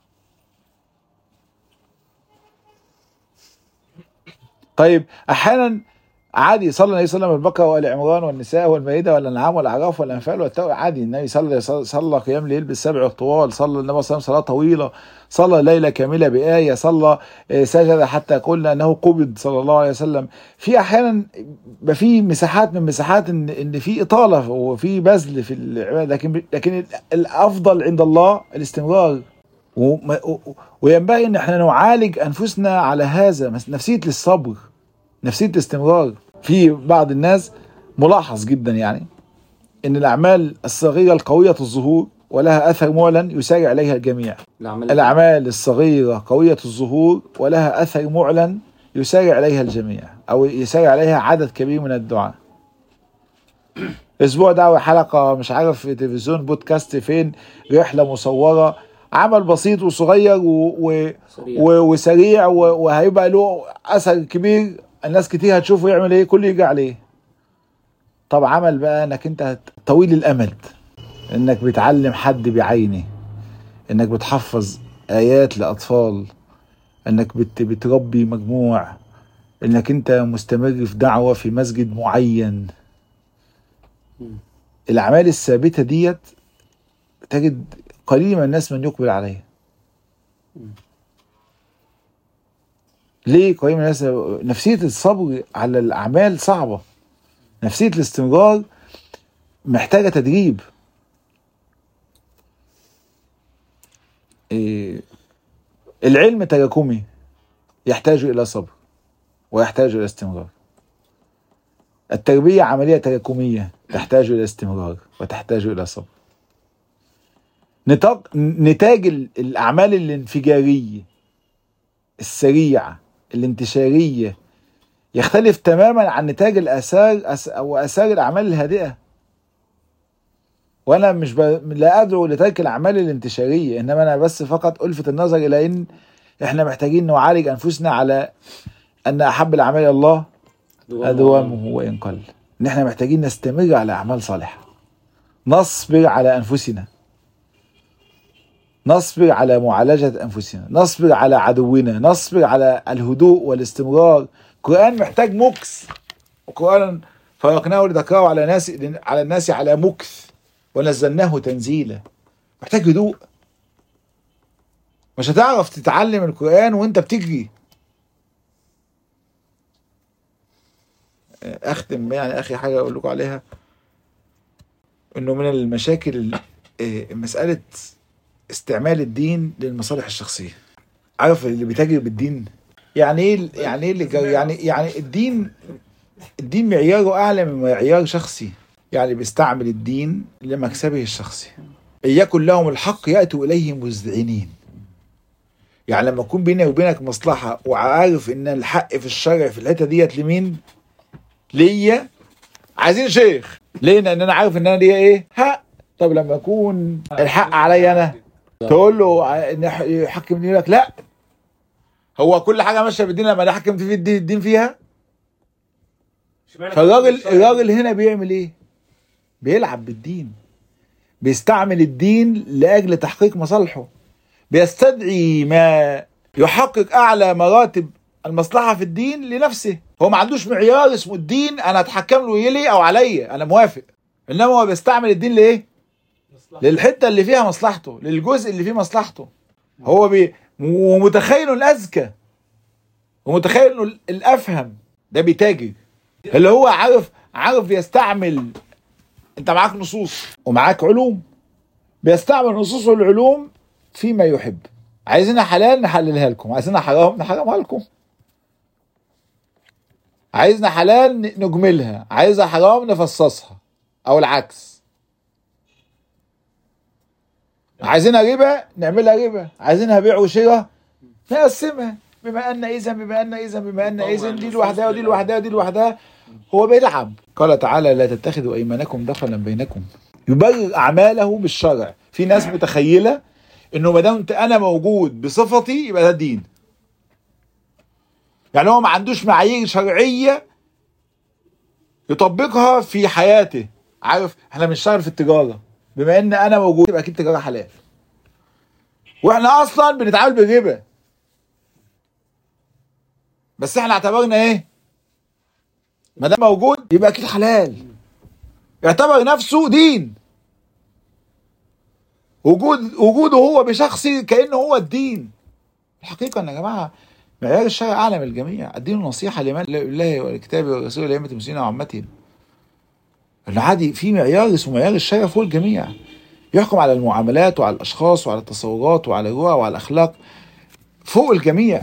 طيب احيانا عادي صلى النبي صلى الله عليه وسلم البقره وال عمران والنساء والمائده والانعام والاعراف والانفال والتوبه عادي النبي صلى صلى قيام الليل بالسبع الطوال صلى النبي صلى الله عليه وسلم صلاه طويله صلى ليله كامله بايه صلى آه، سجد حتى قلنا انه قبض صلى الله عليه وسلم في احيانا بقى في مساحات من مساحات ان ان في اطاله وفي بذل في العباده لكن لكن الافضل عند الله الاستمرار وما- و- وينبغي ان احنا نعالج انفسنا على هذا مس- نفسيه الصبر نفسيه الاستمرار في بعض الناس ملاحظ جدا يعني ان الاعمال الصغيره القويه الظهور ولها اثر معلن يسارع اليها الجميع الأعمال الاعمال الصغيره قويه الظهور ولها اثر معلن يسارع اليها الجميع او يسارع عليها عدد كبير من الدعاء اسبوع دعوه حلقه مش عارف في تلفزيون بودكاست فين رحله مصوره عمل بسيط وصغير و... و... سريع و... وسريع و... وهيبقى له اثر كبير الناس كتير هتشوفه يعمل ايه كله يجي عليه طب عمل بقى انك انت طويل الامد انك بتعلم حد بعينه انك بتحفظ ايات لاطفال انك بت بتربي مجموع انك انت مستمر في دعوة في مسجد معين الاعمال الثابتة ديت تجد قليل من الناس من يقبل عليها ليه قليل من الناس نفسية الصبر على الأعمال صعبة نفسية الاستمرار محتاجة تدريب إيه، العلم تراكمي يحتاج إلى صبر ويحتاج إلى استمرار التربية عملية تراكمية تحتاج إلى استمرار وتحتاج إلى صبر نطاق نتاج ال- الأعمال الانفجارية السريعة الانتشارية يختلف تماما عن نتاج الآثار أس- أو آثار الأعمال الهادئة وأنا مش ب... لا أدعو لترك الأعمال الانتشارية إنما أنا بس فقط ألفت النظر إلى إن إحنا محتاجين نعالج أنفسنا على أن أحب الأعمال إلى الله أدوامه وإن قل إن إحنا محتاجين نستمر على أعمال صالحة نصبر على أنفسنا نصبر على معالجة أنفسنا نصبر على عدونا نصبر على الهدوء والاستمرار القرآن محتاج مكث القرآن فرقناه لذكره على ناس على الناس على مكث ونزلناه تنزيلا محتاج هدوء مش هتعرف تتعلم القرآن وانت بتجري اختم يعني اخي حاجه اقول لكم عليها انه من المشاكل آه، مساله استعمال الدين للمصالح الشخصيه عارف اللي بيتاجر بالدين يعني ايه يعني ايه اللي جا- يعني يعني الدين الدين معياره اعلى من معيار شخصي يعني بيستعمل الدين لمكسبه الشخصي ان يكن لهم الحق ياتوا اليه مذعنين يعني لما يكون بيني وبينك مصلحه وعارف ان الحق في الشرع في الحته ديت لمين ليا عايزين شيخ ليه لان انا عارف ان انا ليا ايه حق طب لما يكون الحق عليا انا تقول له ع- إن يح- يحكم يقول لك لا هو كل حاجه ماشيه بالدين لما نحكم في الدين, الدين فيها فالراجل الراجل هنا بيعمل ايه بيلعب بالدين بيستعمل الدين لاجل تحقيق مصالحه بيستدعي ما يحقق اعلى مراتب المصلحه في الدين لنفسه هو ما عندوش معيار اسمه الدين انا اتحكم له يلي او عليا انا موافق انما هو بيستعمل الدين لايه للحته اللي فيها مصلحته للجزء اللي فيه مصلحته هو بي ومتخيل انه الاذكى ومتخيل انه الافهم ده بيتاجر اللي هو عارف عارف يستعمل انت معاك نصوص ومعاك علوم بيستعمل نصوص العلوم فيما يحب عايزينها حلال نحللها لكم عايزينها حرام نحرمها لكم عايزنا حلال ن- نجملها عايزها حرام نفصصها او العكس عايزينها ربا نعملها ربا عايزينها بيع وشراء نقسمها بما ان اذا بما ان اذا بما ان اذا دي لوحدها ودي لوحدها ودي لوحدها هو بيلعب قال تعالى لا تتخذوا ايمانكم دخلا بينكم يبرر اعماله بالشرع في ناس متخيله انه ما دام انا موجود بصفتي يبقى ده دين يعني هو ما عندوش معايير شرعيه يطبقها في حياته عارف احنا بنشتغل في التجاره بما ان انا موجود يبقى اكيد تجاره حلال واحنا اصلا بنتعامل بالربا بس احنا اعتبرنا ايه ما دام موجود يبقى اكيد حلال يعتبر نفسه دين وجود وجوده هو بشخصي كانه هو الدين الحقيقه ان يا جماعه معيار الشرع اعلى من الجميع الدين نصيحه لمن لله والكتاب والرسول لائمه المسلمين وعامتهم انه عادي في معيار اسمه معيار الشرع فوق الجميع يحكم على المعاملات وعلى الاشخاص وعلى التصورات وعلى الرؤى وعلى الاخلاق فوق الجميع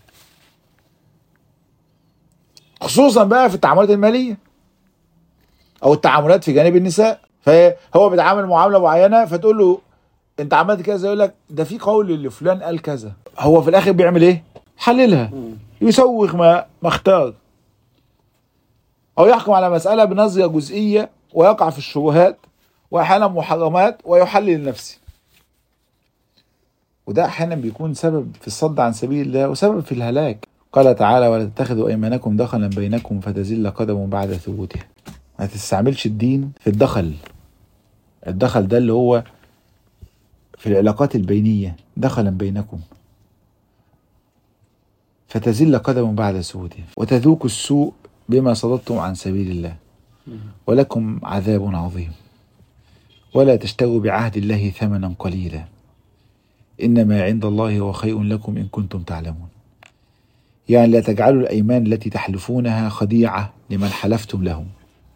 خصوصا بقى في التعاملات الماليه او التعاملات في جانب النساء فهو بيتعامل معامله معينه فتقول له انت عملت كذا يقول لك ده في قول لفلان قال كذا هو في الاخر بيعمل ايه حللها يسوغ ما ما اختار او يحكم على مساله بنظره جزئيه ويقع في الشبهات واحيانا محرمات ويحلل لنفسه وده احيانا بيكون سبب في الصد عن سبيل الله وسبب في الهلاك قال تعالى ولا تتخذوا ايمانكم دخلا بينكم فتزل قدم بعد ثبوتها ما تستعملش الدين في الدخل الدخل ده اللي هو في العلاقات البينية دخلا بينكم فتزل قدم بعد ثبوتها وتذوق السوء بما صددتم عن سبيل الله ولكم عذاب عظيم ولا تشتروا بعهد الله ثمنا قليلا انما عند الله هو خير لكم ان كنتم تعلمون يعني لا تجعلوا الايمان التي تحلفونها خديعه لمن حلفتم لهم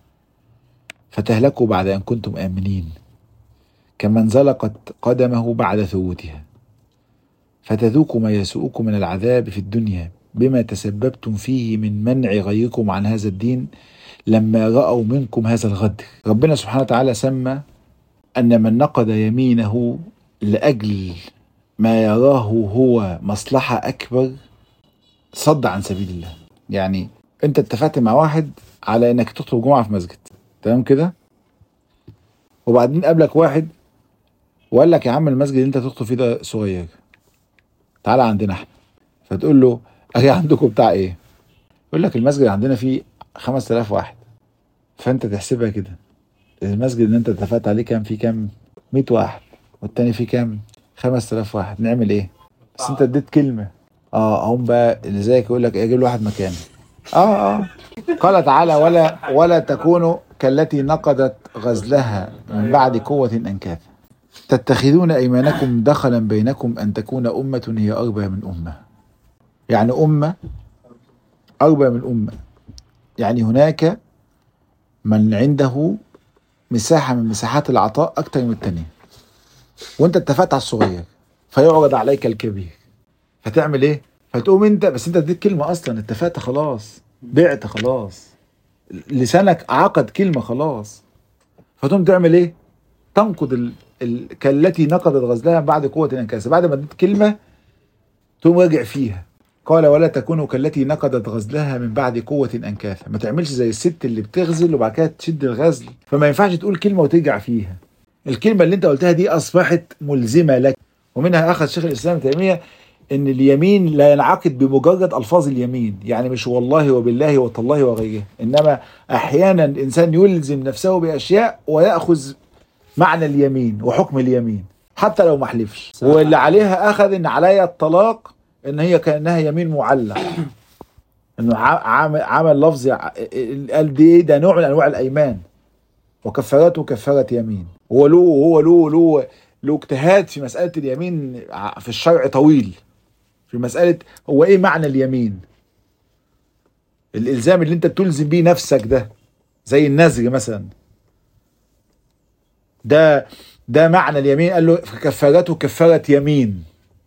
فتهلكوا بعد ان كنتم امنين كمن زلقت قدمه بعد ثبوتها فتذوقوا ما يسوءكم من العذاب في الدنيا بما تسببتم فيه من منع غيركم عن هذا الدين لما رأوا منكم هذا الغدر ربنا سبحانه وتعالى سمى أن من نقض يمينه لأجل ما يراه هو مصلحة أكبر صد عن سبيل الله يعني أنت اتفقت مع واحد على أنك تخطب جمعة في مسجد تمام كده وبعدين قابلك واحد وقال لك يا عم المسجد اللي انت تخطب فيه ده صغير تعالى عندنا احنا فتقول له اهي عندكم بتاع ايه يقول لك المسجد عندنا فيه 5000 واحد فانت تحسبها كده المسجد اللي انت اتفقت عليه كام فيه كام 100 واحد والتاني فيه كام 5000 واحد نعمل ايه بس انت اديت كلمه اه هم بقى اللي زيك يقول لك اجيب له واحد مكانه اه اه قال تعالى ولا ولا تكونوا كالتي نقضت غزلها من بعد قوة أنكاثا تتخذون أيمانكم دخلا بينكم أن تكون أمة هي أربى من أمة يعني أمة أربى من أمة يعني هناك من عنده مساحة من مساحات العطاء أكتر من التانية وأنت اتفقت على الصغير فيعرض عليك الكبير فتعمل إيه؟ فتقوم أنت بس أنت اديت كلمة أصلا اتفقت خلاص بعت خلاص لسانك عقد كلمة خلاص فتقوم تعمل إيه؟ تنقض ال... ال... كالتي نقضت غزلها بعد قوة الانكاس بعد ما اديت كلمة تقوم راجع فيها قال ولا تكونوا كالتي نقضت غزلها من بعد قوة أنكاثا ما تعملش زي الست اللي بتغزل وبعد كده تشد الغزل فما ينفعش تقول كلمة وترجع فيها الكلمة اللي انت قلتها دي أصبحت ملزمة لك ومنها أخذ شيخ الإسلام ابن تيمية إن اليمين لا ينعقد بمجرد ألفاظ اليمين يعني مش والله وبالله وتالله وغيره إنما أحيانا الإنسان يلزم نفسه بأشياء ويأخذ معنى اليمين وحكم اليمين حتى لو ما حلفش واللي عليها اخذ ان عليا الطلاق ان هي كانها يمين معلق انه ع- عامل عمل لفظ ع- قال دي ايه ده نوع من انواع الايمان وكفارته كفاره يمين هو له هو له له له اجتهاد في مساله اليمين ع- في الشرع طويل في مساله هو ايه معنى اليمين الالزام اللي انت بتلزم بيه نفسك ده زي النذر مثلا ده ده معنى اليمين قال له كفارته كفاره يمين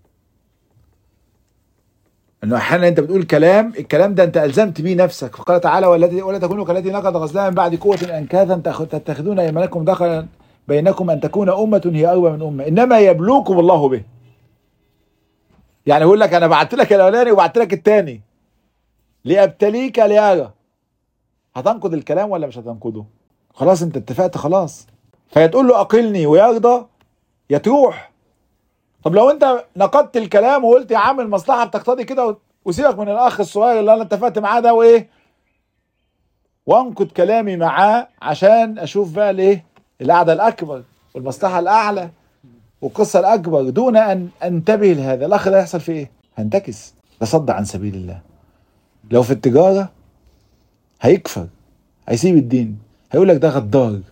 انه احيانا انت بتقول كلام الكلام ده انت الزمت بيه نفسك فقال تعالى والتي ولا تكونوا كالتي نقض غزلها من بعد قوه انكاثا تأخ- تتخذون ايمانكم دخلا بينكم ان تكون امه هي اربى من امه انما يبلوكم الله به يعني يقول لك انا بعت لك الاولاني وبعت لك الثاني لابتليك ليرى هتنقض الكلام ولا مش هتنقضه خلاص انت اتفقت خلاص فيا تقول له اقلني ويرضى يا تروح طب لو انت نقدت الكلام وقلت يا عم المصلحه بتقتضي كده و- وسيبك من الاخ الصغير اللي انا اتفقت معاه ده وايه وانقد كلامي معاه عشان اشوف بقى الايه القعده الاكبر والمصلحه الاعلى والقصه الاكبر دون ان انتبه لهذا الاخ ده هيحصل فيه ايه؟ هنتكس ده صد عن سبيل الله لو في التجاره هيكفر هيسيب الدين هيقول لك ده غدار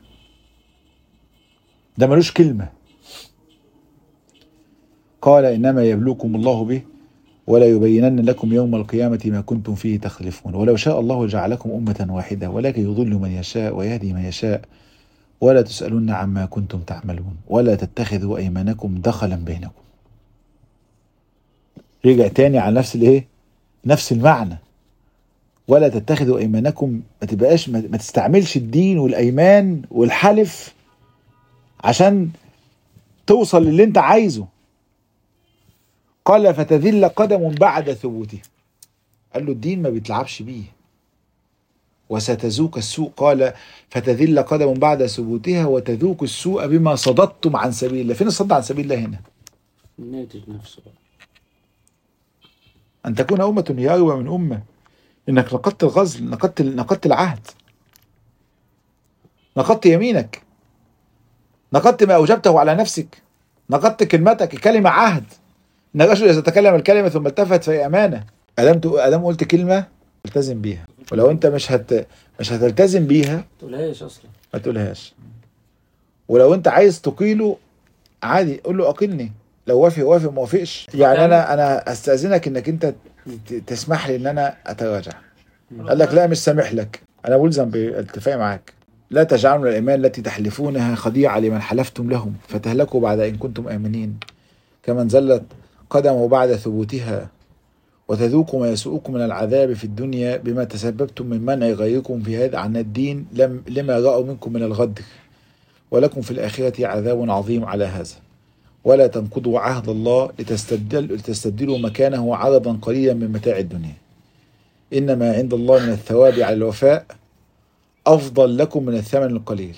ده ملوش كلمة قال إنما يبلوكم الله به ولا يبينن لكم يوم القيامة ما كنتم فيه تختلفون ولو شاء الله جعلكم أمة واحدة ولكن يضل من يشاء ويهدي من يشاء ولا تسألون عما كنتم تعملون ولا تتخذوا أيمانكم دخلا بينكم رجع تاني على نفس الايه نفس المعنى ولا تتخذوا ايمانكم ما تبقاش ما ما تستعملش الدين والايمان والحلف عشان توصل للي انت عايزه قال فتذل قدم بعد ثبوته قال له الدين ما بيتلعبش بيه وستذوق السوء قال فتذل قدم بعد ثبوتها وتذوق السوء بما صددتم عن سبيل الله فين الصد عن سبيل الله هنا الناتج نفسه بقى. أن تكون أمة هي أروى من أمة إنك نقضت الغزل نقضت نقضت العهد نقضت يمينك نقضت ما أوجبته على نفسك نقضت كلمتك الكلمة عهد إن الرجل إذا تكلم الكلمة ثم التفت فهي أمانة ادام تق- ادام قلت كلمه التزم بيها ولو انت مش هت مش هتلتزم بيها تقولهاش اصلا ما تقولهاش ولو انت عايز تقيله عادي قول له اقلني لو وافق وافق ما وافقش يعني انا انا استاذنك انك انت ت- تسمح لي ان انا اتراجع قال لك لا مش سامح لك انا ملزم بالاتفاق معاك لا تجعلوا من الايمان التي تحلفونها خديعه لمن حلفتم لهم فتهلكوا بعد ان كنتم امنين كمن زلت قدمه بعد ثبوتها وتذوقوا ما يسوءكم من العذاب في الدنيا بما تسببتم من منع غيركم في هذا عن الدين لم لما رأوا منكم من الغدر ولكم في الآخرة عذاب عظيم على هذا ولا تنقضوا عهد الله لتستبدل لتستبدلوا مكانه عرضا قليلا من متاع الدنيا إنما عند الله من الثواب على الوفاء أفضل لكم من الثمن القليل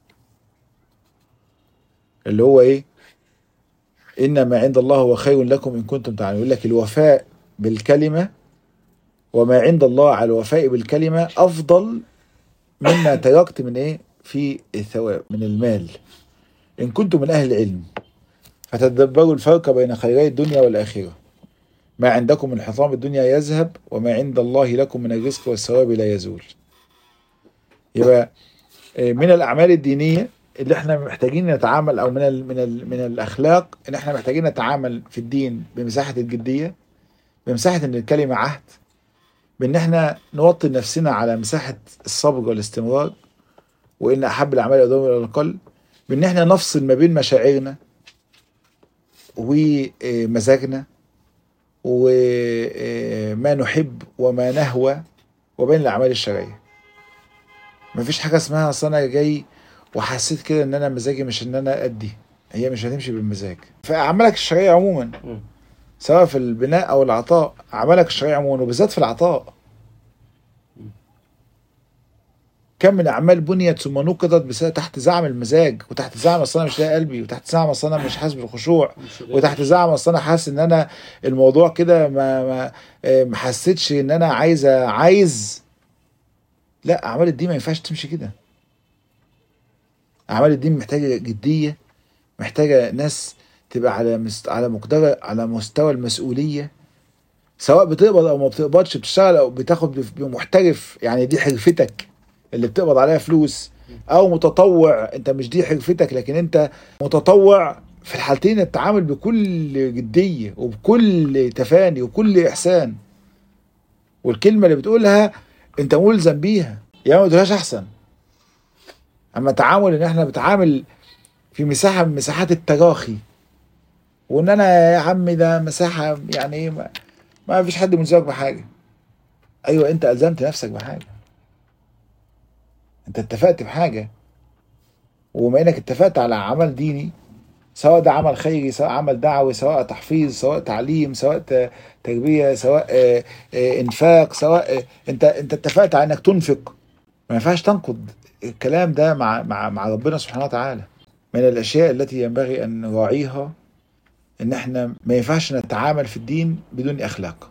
اللي هو إيه إنما عند الله هو خير لكم إن كنتم تعلمون يقول لك الوفاء بالكلمة وما عند الله على الوفاء بالكلمة أفضل مما تركت من إيه في الثواب من المال إن كنتم من أهل العلم فتدبروا الفرق بين خيري الدنيا والآخرة ما عندكم من حطام الدنيا يذهب وما عند الله لكم من الرزق والثواب لا يزول يبقى آه، من الأعمال الدينية اللي احنا محتاجين نتعامل او من ال من ال من الاخلاق ان احنا محتاجين نتعامل في الدين بمساحه الجديه بمساحه ان الكلمه عهد بان احنا نوطن نفسنا على مساحه الصبر والاستمرار وان احب الاعمال ادوم الى الاقل بان احنا نفصل ما بين مشاعرنا ومزاجنا وما نحب وما نهوى وبين الاعمال الشرعيه مفيش حاجه اسمها اصل انا جاي وحسيت كده ان انا مزاجي مش ان انا ادي هي مش هتمشي بالمزاج فاعمالك الشرعيه عموما مم. سواء في البناء او العطاء اعمالك الشرعيه عموما وبالذات في العطاء كم من اعمال بنيت ثم نقضت بسبب تحت زعم المزاج وتحت زعم اصل انا مش لاقي قلبي وتحت زعم اصل انا مش حاسس بالخشوع مش وتحت زعم اصل انا حاسس ان انا الموضوع كده ما ما آه، ما حسيتش ان انا عايز عايز لا اعمال الدين ما ينفعش تمشي كده اعمال الدين محتاجه جديه محتاجه ناس تبقى على مست... على مقدار على مستوى المسؤوليه سواء بتقبض او ما بتقبضش بتشتغل او بتاخد بف- محترف يعني دي حرفتك اللي بتقبض عليها فلوس او متطوع انت مش دي حرفتك لكن انت متطوع في الحالتين التعامل بكل جديه وبكل تفاني وكل احسان والكلمه اللي بتقولها انت ملزم بيها يا ما تقولهاش احسن اما تعامل ان احنا بنتعامل في مساحه من مساحات التراخي وان انا يا عم ده مساحه يعني ايه ما, ما فيش حد ملزمك بحاجه ايوه انت الزمت نفسك بحاجه انت اتفقت بحاجه وبما انك اتفقت على عمل ديني سواء ده عمل خيري سواء عمل دعوي سواء تحفيظ سواء تعليم سواء ت- تربيه سواء آه، آه، انفاق سواء آه، انت انت اتفقت على انك تنفق ما ينفعش تنقض الكلام ده مع مع مع ربنا سبحانه وتعالى من الاشياء التي ينبغي ان نراعيها ان احنا ما ينفعش نتعامل في الدين بدون اخلاق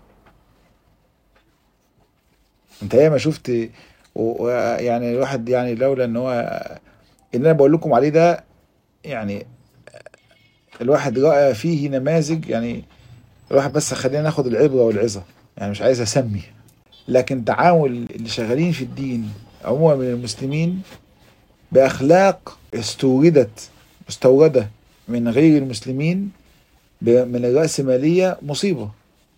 انت ياما شفت و- و- يعني الواحد يعني لولا ان هو اللي انا بقول لكم عليه ده يعني الواحد راى فيه نماذج يعني الواحد بس خلينا ناخد العبره والعظه يعني مش عايز اسمي لكن تعامل اللي شغالين في الدين عموما من المسلمين باخلاق استوردت مستورده من غير المسلمين ب- من الرأسمالية مصيبة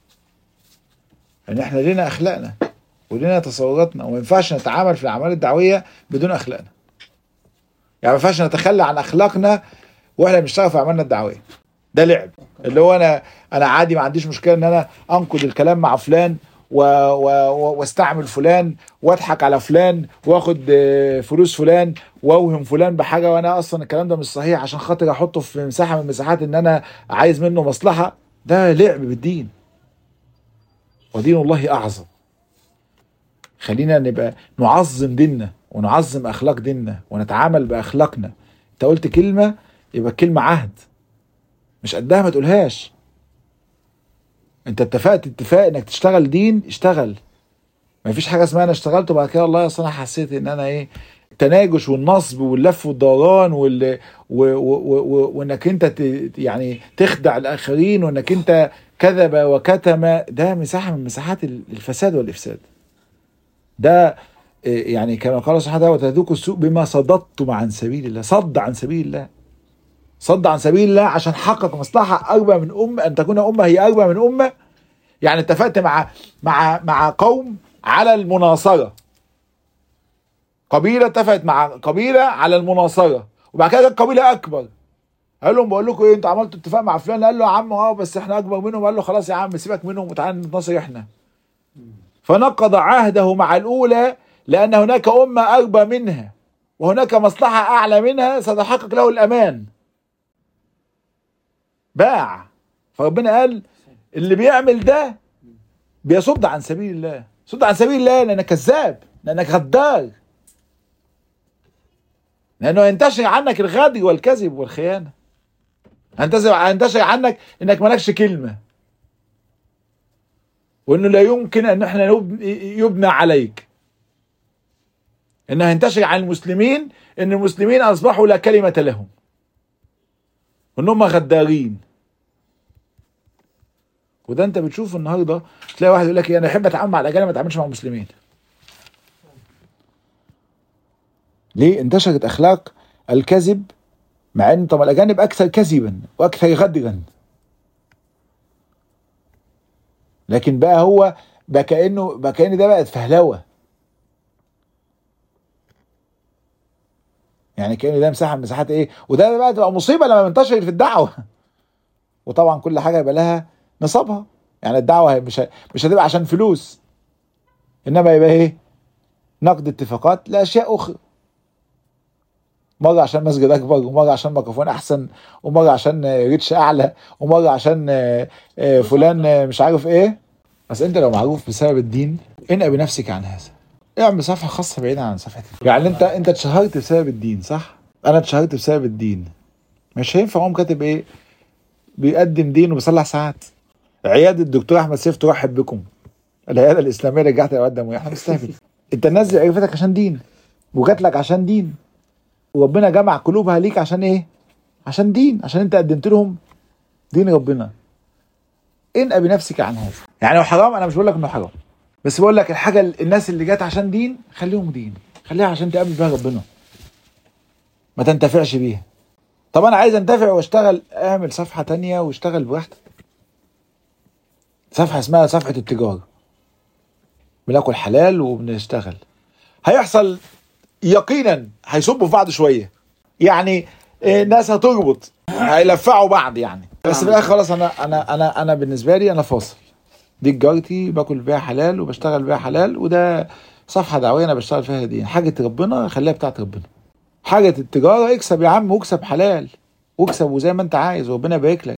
ان احنا لنا اخلاقنا ولنا تصوراتنا وما ينفعش نتعامل في الاعمال الدعويه بدون اخلاقنا يعني ما ينفعش نتخلى عن اخلاقنا واحنا بنشتغل في اعمالنا الدعويه ده لعب اللي هو انا انا عادي ما عنديش مشكله ان انا انقد الكلام مع فلان و... و... و... واستعمل فلان واضحك على فلان واخد آه، فلوس فلان واوهم فلان بحاجه وانا اصلا الكلام ده مش صحيح عشان خاطر احطه في مساحه من مساحات ان انا عايز منه مصلحه ده لعب بالدين ودين الله اعظم خلينا نبقى نعظم ديننا ونعظم اخلاق ديننا ونتعامل باخلاقنا انت قلت كلمه يبقى الكلمه عهد مش قدها ما تقولهاش انت اتفقت اتفاق انك تشتغل دين اشتغل ما فيش حاجه اسمها انا اشتغلت وبعد كده والله اصل انا حسيت ان انا ايه التناجش والنصب واللف والدوران وال... و... و... و... و... وانك انت ت... يعني تخدع الاخرين وانك انت كذب وكتم ده مساحه من مساحات الفساد والافساد ده إيه، يعني كما قال سبحانه وتعالى وتذوقوا السوء بما صددتم عن سبيل الله صد عن سبيل الله صد عن سبيل الله عشان حقق مصلحه اكبر من امه ان تكون امه هي اكبر من امه يعني اتفقت مع مع مع قوم على المناصره قبيله اتفقت مع قبيله على المناصره وبعد كده جت قبيله اكبر قال لهم بقول لكم ايه انتوا عملتوا اتفاق مع فلان قال له يا عم اه بس احنا اكبر منهم قال له خلاص يا عم سيبك منهم وتعالى نتناصر احنا فنقض عهده مع الاولى لان هناك امه اكبر منها وهناك مصلحه اعلى منها ستحقق له الامان باع فربنا قال اللي بيعمل ده بيصد عن سبيل الله صد عن سبيل الله لانك كذاب لانك غدار لانه ينتشر عنك الغدر والكذب والخيانه هينتشر هينتشر عنك انك مالكش كلمه وانه لا يمكن ان احنا نب- يبنى عليك انه هينتشر عن المسلمين ان المسلمين اصبحوا لا كلمه لهم وان هم غدارين وده انت بتشوفه النهارده تلاقي واحد يقول لك ايه انا احب اتعامل مع الاجانب ما اتعاملش مع المسلمين ليه انتشرت اخلاق الكذب مع ان طب الاجانب اكثر كذبا واكثر غدرا لكن بقى هو بقى كانه بقى كان ده بقت فهلوه يعني كان ده مساحه من مساحات ايه وده بقى تبقى مصيبه لما ينتشر في الدعوه وطبعا كل حاجه يبقى لها نصابها يعني الدعوه هي مش مش هتبقى عشان فلوس انما يبقى ايه نقد اتفاقات لاشياء اخرى مره عشان مسجد اكبر ومره عشان ميكروفون احسن ومره عشان ريتش اعلى ومره عشان آه، آه، فلان آه، مش عارف ايه بس انت لو معروف بسبب الدين انقى بنفسك عن هذا اعمل صفحه خاصه بعيدا عن صفحه يعني انت انت اتشهرت بسبب الدين صح انا اتشهرت بسبب الدين مش هينفع اقوم كاتب ايه بيقدم دين وبيصلح ساعات عياده الدكتور احمد سيف ترحب بكم العياده الاسلاميه رجعت اقدم احنا بنستهبل انت الناس دي عرفتك عشان دين وجات لك عشان دين وربنا جمع قلوبها ليك عشان ايه عشان دين عشان انت قدمت لهم دين ربنا انقى بنفسك عن هذا يعني لو حرام انا مش بقول لك انه حرام بس بقول لك الحاجه الناس اللي جت عشان دين خليهم دين خليها عشان تقابل بيها ربنا ما تنتفعش بيها طب انا عايز انتفع واشتغل اعمل صفحه تانية واشتغل براحتك صفحه اسمها صفحه التجاره بناكل حلال وبنشتغل هيحصل يقينا هيصبوا في بعض شويه يعني آه، ناس هتربط هيلفعوا بعض يعني بس في الاخر خلاص انا انا انا انا بالنسبه لي انا فاصل دي تجارتي باكل بيها حلال وبشتغل بيها حلال وده صفحه دعويه انا بشتغل فيها دين حاجه ربنا خليها بتاعت ربنا حاجه التجاره اكسب يا عم واكسب حلال واكسب وزي ما انت عايز وربنا يبارك لك